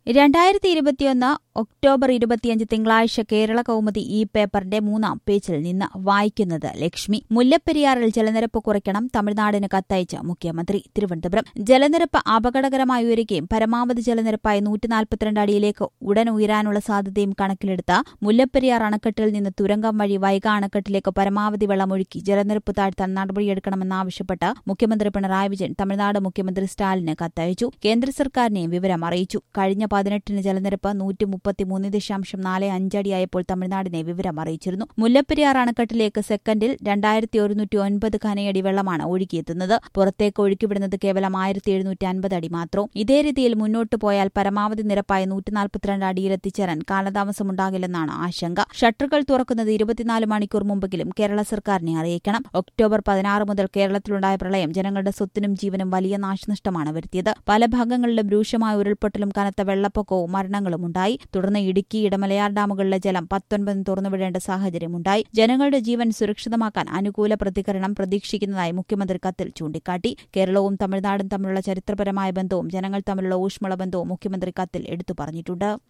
രണ്ടായിരത്തി ഇരുപത്തിയൊന്ന് ഒക്ടോബർ ഇരുപത്തിയഞ്ച് തിങ്കളാഴ്ച കേരള കൗമുദി ഈ പേപ്പറിന്റെ മൂന്നാം പേജിൽ നിന്ന് വായിക്കുന്നത് ലക്ഷ്മി മുല്ലപ്പെരിയാറിൽ ജലനിരപ്പ് കുറയ്ക്കണം തമിഴ്നാടിന് കത്തയച്ച മുഖ്യമന്ത്രി തിരുവനന്തപുരം ജലനിരപ്പ് അപകടകരമായി ഉയരുകയും പരമാവധി ജലനിരപ്പായി നൂറ്റി നാൽപ്പത്തിരണ്ട് അടിയിലേക്ക് ഉടൻ ഉയരാനുള്ള സാധ്യതയും കണക്കിലെടുത്ത മുല്ലപ്പെരിയാർ അണക്കെട്ടിൽ നിന്ന് തുരങ്കം വഴി വൈഗ അണക്കെട്ടിലേക്ക് പരമാവധി വെള്ളമൊഴുക്കി ജലനിരപ്പ് താഴ്ത്താൻ നടപടിയെടുക്കണമെന്നാവശ്യപ്പെട്ട് മുഖ്യമന്ത്രി പിണറായി വിജയൻ തമിഴ്നാട് മുഖ്യമന്ത്രി സ്റ്റാലിന് കത്തയച്ചു കേന്ദ്ര സർക്കാരിനെയും വിവരം അറിയിച്ചു കഴിഞ്ഞ പതിനെട്ടിന് ജലനിരപ്പ് നൂറ്റി മുപ്പത്തിമൂന്ന് ദശാംശം നാല് അഞ്ചടിയായപ്പോൾ തമിഴ്നാടിനെ വിവരം അറിയിച്ചിരുന്നു മുല്ലപ്പെരിയാർ അണക്കെട്ടിലേക്ക് സെക്കൻഡിൽ രണ്ടായിരത്തി ഒരുന്നൂറ്റി ഒൻപത് ഖനയടി വെള്ളമാണ് ഒഴുകിയെത്തുന്നത് പുറത്തേക്ക് ഒഴുക്കിവിടുന്നത് കേവലം ആയിരത്തി എഴുന്നൂറ്റി അൻപത് അടി മാത്രം ഇതേ രീതിയിൽ മുന്നോട്ടു പോയാൽ പരമാവധി നിരപ്പായ നൂറ്റി നാൽപ്പത്തിരണ്ട് അടിയിലെത്തിച്ചേരാൻ കാലതാമസമുണ്ടാകില്ലെന്നാണ് ആശങ്ക ഷട്ടറുകൾ തുറക്കുന്നത് ഇരുപത്തിനാല് മണിക്കൂർ മുമ്പെങ്കിലും കേരള സർക്കാരിനെ അറിയിക്കണം ഒക്ടോബർ പതിനാറ് മുതൽ കേരളത്തിലുണ്ടായ പ്രളയം ജനങ്ങളുടെ സ്വത്തിനും ജീവനും വലിയ നാശനഷ്ടമാണ് വരുത്തിയത് പല ഭാഗങ്ങളിലും രൂക്ഷമായ ഉരുൾപൊട്ടലും കനത്ത വെള്ളപ്പൊക്കവും മരണങ്ങളും ഉണ്ടായി തുടർന്ന് ഇടുക്കി ഇടമലയാർ ഡാമുകളിലെ ജലം പത്തൊൻപതിന് തുറന്നുവിടേണ്ട സാഹചര്യമുണ്ടായി ജനങ്ങളുടെ ജീവൻ സുരക്ഷിതമാക്കാൻ അനുകൂല പ്രതികരണം പ്രതീക്ഷിക്കുന്നതായി മുഖ്യമന്ത്രി കത്തിൽ ചൂണ്ടിക്കാട്ടി കേരളവും തമിഴ്നാടും തമ്മിലുള്ള ചരിത്രപരമായ ബന്ധവും ജനങ്ങൾ തമ്മിലുള്ള ഊഷ്മള ബന്ധവും മുഖ്യമന്ത്രി കത്തിൽ എടുത്തു പറഞ്ഞിട്ടുണ്ട്